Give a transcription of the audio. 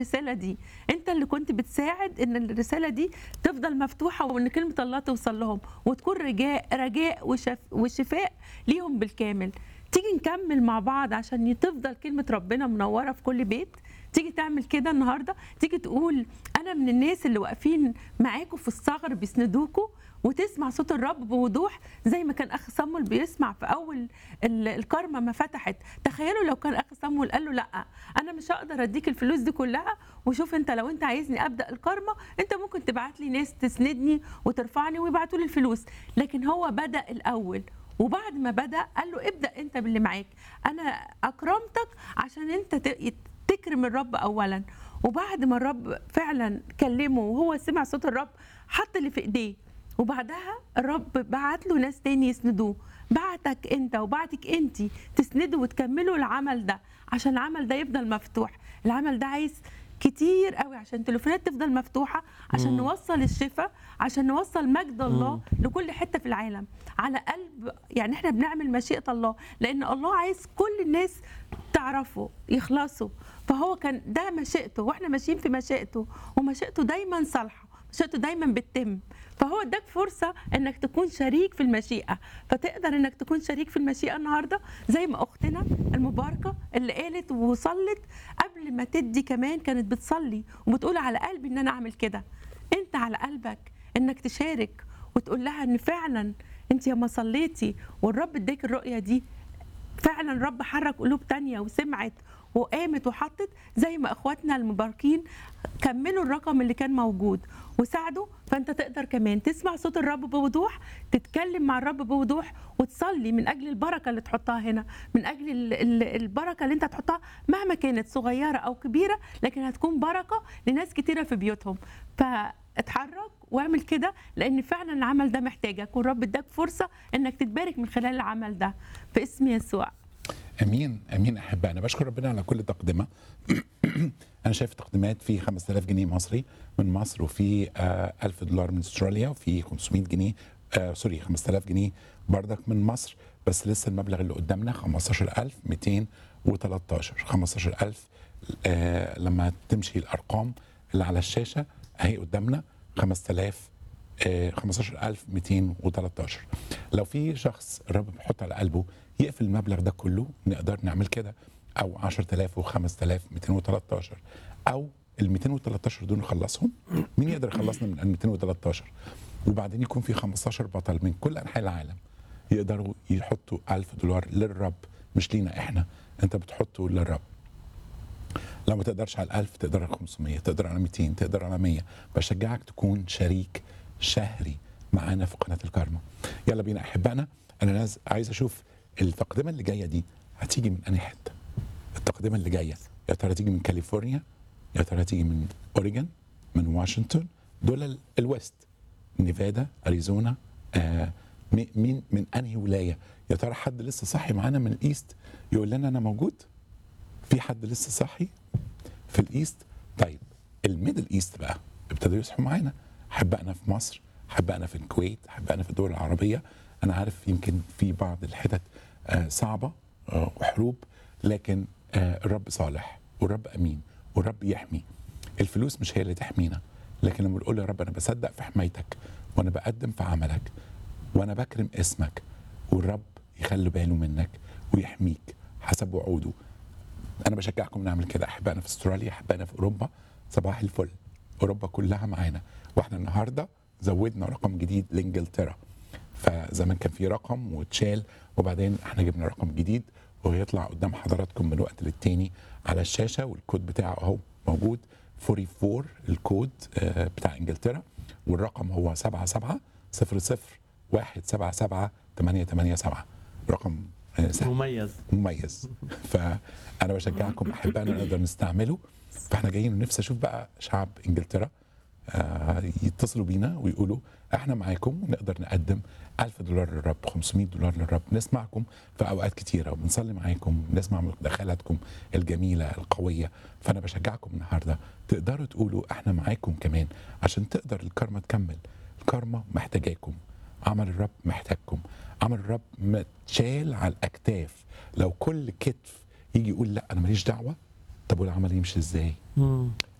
الرسالة دي انت اللي كنت بتساعد ان الرسالة دي تفضل مفتوحة وان كلمة الله توصل لهم وتكون رجاء رجاء وشف وشفاء ليهم بالكامل تيجي نكمل مع بعض عشان تفضل كلمة ربنا منورة في كل بيت تيجي تعمل كده النهاردة تيجي تقول أنا من الناس اللي واقفين معاكم في الثغر بيسندوكوا وتسمع صوت الرب بوضوح زي ما كان اخ صمول بيسمع في اول ال- الكارما ما فتحت تخيلوا لو كان اخ صمول قال له لا انا مش هقدر اديك الفلوس دي كلها وشوف انت لو انت عايزني ابدا الكارما انت ممكن تبعت لي ناس تسندني وترفعني ويبعتوا لي الفلوس لكن هو بدا الاول وبعد ما بدا قال له ابدا انت باللي معاك انا اكرمتك عشان انت ت- تكرم الرب اولا وبعد ما الرب فعلا كلمه وهو سمع صوت الرب حط اللي في ايديه وبعدها الرب بعت له ناس تاني يسندوه بعتك انت وبعتك انت تسندوا وتكملوا العمل ده عشان العمل ده يفضل مفتوح العمل ده عايز كتير قوي عشان التليفونات تفضل مفتوحه عشان مم. نوصل الشفاء عشان نوصل مجد الله لكل حته في العالم على قلب يعني احنا بنعمل مشيئه الله لان الله عايز كل الناس تعرفه يخلصوا فهو كان ده مشيئته واحنا ماشيين في مشيئته ومشيئته دايما صالحه مشيئته دايما بتتم فهو اداك فرصه انك تكون شريك في المشيئه فتقدر انك تكون شريك في المشيئه النهارده زي ما اختنا المباركه اللي قالت وصلت قبل ما تدي كمان كانت بتصلي وبتقول على قلبي ان انا اعمل كده انت على قلبك انك تشارك وتقول لها ان فعلا انت ياما صليتي والرب اداك الرؤيه دي فعلا الرب حرك قلوب تانية وسمعت وقامت وحطت زي ما اخواتنا المباركين كملوا الرقم اللي كان موجود وساعدوا فانت تقدر كمان تسمع صوت الرب بوضوح تتكلم مع الرب بوضوح وتصلي من اجل البركه اللي تحطها هنا من اجل ال- ال- البركه اللي انت تحطها مهما كانت صغيره او كبيره لكن هتكون بركه لناس كتيره في بيوتهم فاتحرك واعمل كده لان فعلا العمل ده محتاجك والرب اداك فرصه انك تتبارك من خلال العمل ده في اسم يسوع امين امين احبائي انا بشكر ربنا على كل تقدمه انا شايف تقديمات في 5000 جنيه مصري من مصر وفي آه 1000 دولار من استراليا وفي 500 جنيه آه سوري 5000 جنيه بردك من مصر بس لسه المبلغ اللي قدامنا 15213 15000 آه لما تمشي الارقام اللي على الشاشه اهي قدامنا 5000 آه، 15213 لو في شخص الرب بيحط على قلبه يقفل المبلغ ده كله نقدر نعمل كده او 10000 و5213 او ال 213 دول نخلصهم مين يقدر يخلصنا من ال 213 وبعدين يكون في 15 بطل من كل انحاء العالم يقدروا يحطوا 1000 دولار للرب مش لينا احنا انت بتحطه للرب لو ما تقدرش على الألف تقدر على 500 تقدر على 200 تقدر على 100 بشجعك تكون شريك شهري معانا في قناة الكارما يلا بينا أحبائنا أنا ناز عايز أشوف التقدمة اللي جاية دي هتيجي من أنهي حتة التقدمة اللي جاية يا ترى تيجي من كاليفورنيا يا ترى تيجي من أوريجون من واشنطن دول ال- الويست نيفادا أريزونا آه مي- مين من أنهي ولاية يا ترى حد لسه صاحي معانا من الإيست يقول لنا أنا موجود في حد لسه صاحي في الايست طيب الميدل ايست بقى ابتدوا يصحوا معانا احبائنا في مصر احبائنا في الكويت احبائنا في الدول العربيه انا عارف يمكن في بعض الحتت آه صعبه آه وحروب لكن آه الرب صالح والرب امين والرب يحمي الفلوس مش هي اللي تحمينا لكن لما بنقول يا رب انا بصدق في حمايتك وانا بقدم في عملك وانا بكرم اسمك والرب يخلي باله منك ويحميك حسب وعوده انا بشجعكم نعمل كده احبائنا في استراليا احبائنا في اوروبا صباح الفل اوروبا كلها معانا واحنا النهارده زودنا رقم جديد لانجلترا فزمان كان في رقم واتشال وبعدين احنا جبنا رقم جديد وهيطلع قدام حضراتكم من وقت للتاني على الشاشه والكود بتاعه اهو موجود 44 الكود آه، بتاع انجلترا والرقم هو 77 00 177 887 رقم آه، سهل مميز مميز فانا بشجعكم احبائنا نقدر نستعمله فاحنا جايين ونفسي اشوف بقى شعب انجلترا آه، يتصلوا بينا ويقولوا احنا معاكم ونقدر نقدم 1000 دولار للرب 500 دولار للرب نسمعكم في اوقات كتيره وبنصلي معاكم نسمع مداخلاتكم الجميله القويه فانا بشجعكم النهارده تقدروا تقولوا احنا معاكم كمان عشان تقدر الكارما تكمل الكارما محتاجاكم عمل الرب محتاجكم عمل الرب متشال على الاكتاف لو كل كتف يجي يقول لا انا ماليش دعوه طب والعمل يمشي ازاي مم.